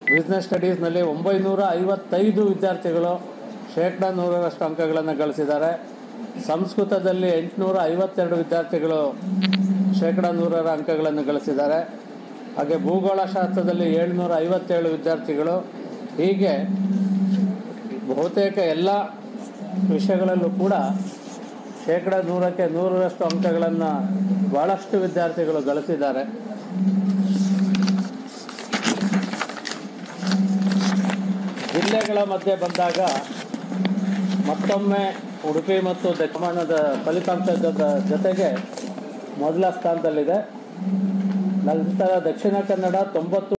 business ಸ್ಟಡೀಸ್ನಲ್ಲಿ ಒಂಬೈನೂರ ಐವತ್ತೈದು ವಿದ್ಯಾರ್ಥಿಗಳು ಶೇಕಡ ನೂರರಷ್ಟು ಅಂಕಗಳನ್ನು ಗಳಿಸಿದ್ದಾರೆ ಸಂಸ್ಕೃತದಲ್ಲಿ ಎಂಟುನೂರ ಐವತ್ತೆರಡು ವಿದ್ಯಾರ್ಥಿಗಳು ಶೇಕಡ ನೂರರ ಅಂಕಗಳನ್ನು ಗಳಿಸಿದ್ದಾರೆ ಹಾಗೆ ಭೂಗೋಳಶಾಸ್ತ್ರದಲ್ಲಿ ಏಳ್ನೂರ ಐವತ್ತೇಳು ವಿದ್ಯಾರ್ಥಿಗಳು ಹೀಗೆ ಬಹುತೇಕ ಎಲ್ಲ ವಿಷಯಗಳಲ್ಲೂ ಕೂಡ ಶೇಕಡ ನೂರಕ್ಕೆ ನೂರರಷ್ಟು ಅಂಕಗಳನ್ನು ಭಾಳಷ್ಟು ವಿದ್ಯಾರ್ಥಿಗಳು ಗಳಿಸಿದ್ದಾರೆ ಜಿಲ್ಲೆಗಳ ಮಧ್ಯೆ ಬಂದಾಗ ಮತ್ತೊಮ್ಮೆ ಉಡುಪಿ ಮತ್ತು ದಕ್ಷಿಣದ ಫಲಿತಾಂಶದ ಜೊತೆಗೆ ಮೊದಲ ಸ್ಥಾನದಲ್ಲಿದೆ ನಂತರ ದಕ್ಷಿಣ ಕನ್ನಡ ತೊಂಬತ್ತು